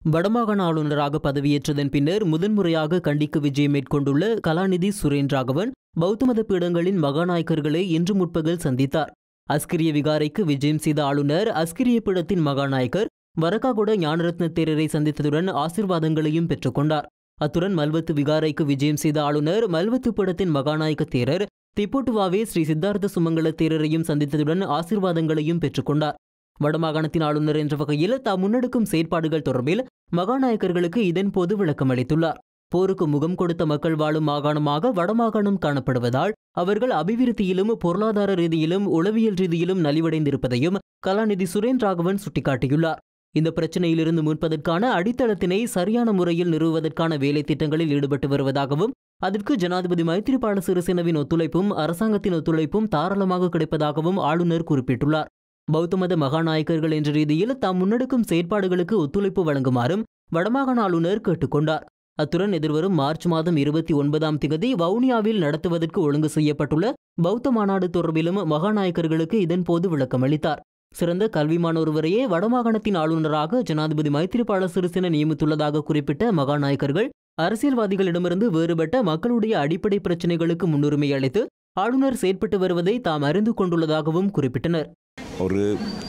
வடமாகாண ஆளுநராக பதவியேற்றதன் பின்னர் முதன்முறையாக கண்டிக்கு விஜயம் மேற்கொண்டுள்ள கலாநிதி சுரேன் ராகவன் பௌத்த மத பீடங்களின் மகாநாயக்கர்களை இன்று முற்பகல் சந்தித்தார் அஸ்கிரிய விகாரைக்கு விஜயம் செய்த ஆளுநர் அஸ்கிரிய பீடத்தின் மகாநாயக்கர் வரக்காகுட ஞானரத்ன தேரரை சந்தித்ததுடன் ஆசிர்வாதங்களையும் பெற்றுக்கொண்டார் அத்துடன் மல்வத்து விகாரைக்கு விஜயம் செய்த ஆளுநர் மல்வத்து பீடத்தின் மகாநாயக்க தேரர் திப்போட்டுவாவே ஸ்ரீ சித்தார்த்த சுமங்கல தேரரையும் சந்தித்ததுடன் ஆசிர்வாதங்களையும் பெற்றுக்கொண்டார் வடமாகாணத்தின் ஆளுநர் என்ற வகையில் தாம் முன்னெடுக்கும் செயற்பாடுகள் தொடர்பில் மகாநாயக்கர்களுக்கு இதன்போது விளக்கம் அளித்துள்ளார் போருக்கு முகம் கொடுத்த மக்கள் வாழும் மாகாணமாக வடமாகாணம் காணப்படுவதால் அவர்கள் அபிவிருத்தியிலும் பொருளாதார ரீதியிலும் உளவியல் ரீதியிலும் நலிவடைந்திருப்பதையும் கலாநிதி சுரேன் ராகவன் சுட்டிக்காட்டியுள்ளார் இந்த பிரச்சினையிலிருந்து மீட்பதற்கான அடித்தளத்தினை சரியான முறையில் நிறுவுவதற்கான வேலை திட்டங்களில் ஈடுபட்டு வருவதாகவும் அதற்கு ஜனாதிபதி மைத்திரிபால சிறிசேனவின் ஒத்துழைப்பும் அரசாங்கத்தின் ஒத்துழைப்பும் தாராளமாக கிடைப்பதாகவும் ஆளுநர் குறிப்பிட்டுள்ளார் பௌத்த மத மகாநாயக்கர்கள் என்ற ரீதியில் தாம் முன்னெடுக்கும் செயற்பாடுகளுக்கு ஒத்துழைப்பு வழங்குமாறும் வடமாகாண ஆளுநர் கேட்டுக்கொண்டார் அத்துடன் எதிர்வரும் மார்ச் மாதம் இருபத்தி ஒன்பதாம் திகதி வவுனியாவில் நடத்துவதற்கு ஒழுங்கு செய்யப்பட்டுள்ள பௌத்த மாநாடு தொடர்பிலும் மகாநாயக்கர்களுக்கு இதன்போது விளக்கம் அளித்தார் சிறந்த கல்விமான ஒருவரையே வடமாகாணத்தின் ஆளுநராக ஜனாதிபதி மைத்திரிபால சிறிசேன நியமித்துள்ளதாக குறிப்பிட்ட மகாநாயக்கர்கள் அரசியல்வாதிகளிடமிருந்து வேறுபட்ட மக்களுடைய அடிப்படை பிரச்சினைகளுக்கு முன்னுரிமை அளித்து ஆளுநர் செயற்பட்டு வருவதை தாம் அறிந்து கொண்டுள்ளதாகவும் குறிப்பிட்டனர் ஒரு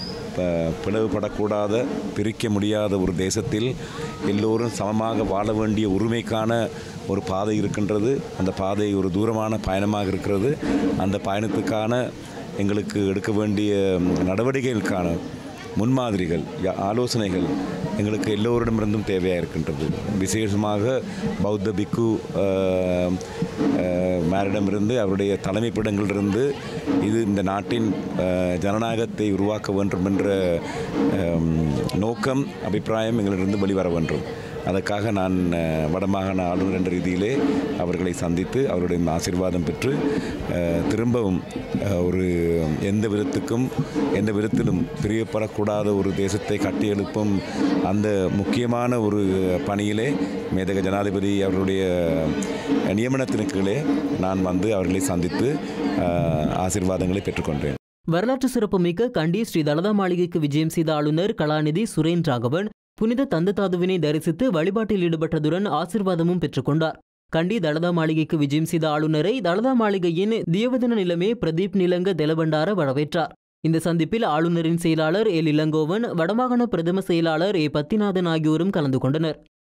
ப- பிளவுபடக்கூடாத பிரிக்க முடியாத ஒரு தேசத்தில் எல்லோரும் சமமாக வாழ வேண்டிய உரிமைக்கான ஒரு பாதை இருக்கின்றது அந்த பாதை ஒரு தூரமான பயணமாக இருக்கிறது அந்த பயணத்துக்கான எங்களுக்கு எடுக்க வேண்டிய நடவடிக்கைகளுக்கான முன்மாதிரிகள் யா- ஆலோசனைகள் எங்களுக்கு எல்லோரிடமிருந்தும் தேவையாக இருக்கின்றது விசேஷமாக பௌத்த பிக்கு ஆஹ், ஆஹ், மேரிடமிருந்து அவருடைய தலைமைப்பிடங்களிலிருந்து இது இந்த நாட்டின் ஆஹ், ஜனநாயகத்தை உருவாக்க வேண்டும் என்ற ஆம், நோக்கம் அபிப்பிராயம் எங்களிடம் வெளிவர வேண்டும் அதற்காக நான் ஆஹ், வடமாகாண ஆளுநர் என்ற ரீதியிலே அவர்களை சந்தித்து அவருடைய ஆசீர்வாதம் பெற்று ஆஹ், திரும்பவும் ஆஹ், ஒரு எந்த விதத்துக்கும் எந்த விதத்திலும் பிரியப்படக்கூடாத ஒரு தேசத்தை கட்டியெழுப்பும் அந்த முக்கியமான ஒரு பணியிலே மேதக ஜனாதிபதி அவருடைய நியமனத்தின் கீழே நான் வந்து அவர்களை சந்தித்து ஆஹ், ஆசீர்வாதங்களை பெற்றுக்கொண்டேன் வரலாற்று சிறப்புமிக்க கண்டி ஸ்ரீ தலதா மாளிகைக்கு விஜயம் செய்த ஆளுநர் கலாநிதி சுரேன் ராகவன் புனித தந்ததாதுவினை தரிசித்து வழிபாட்டில் ஈடுபட்டதுடன் ஆசிர்வாதமும் பெற்றுக்கொண்டார் கண்டி தலதா மாளிகைக்கு விஜயம் செய்த ஆளுநரை தலதா மாளிகையின் தியவதன நிலைமே பிரதீப் நிலங்க தெலபண்டார வரவேற்றார் இந்த சந்திப்பில் ஆளுநரின் செயலாளர் எல் இளங்கோவன் வடமாகாண பிரதம செயலாளர் ஏ பத்திநாதன் ஆகியோரும் கலந்து கொண்டனர்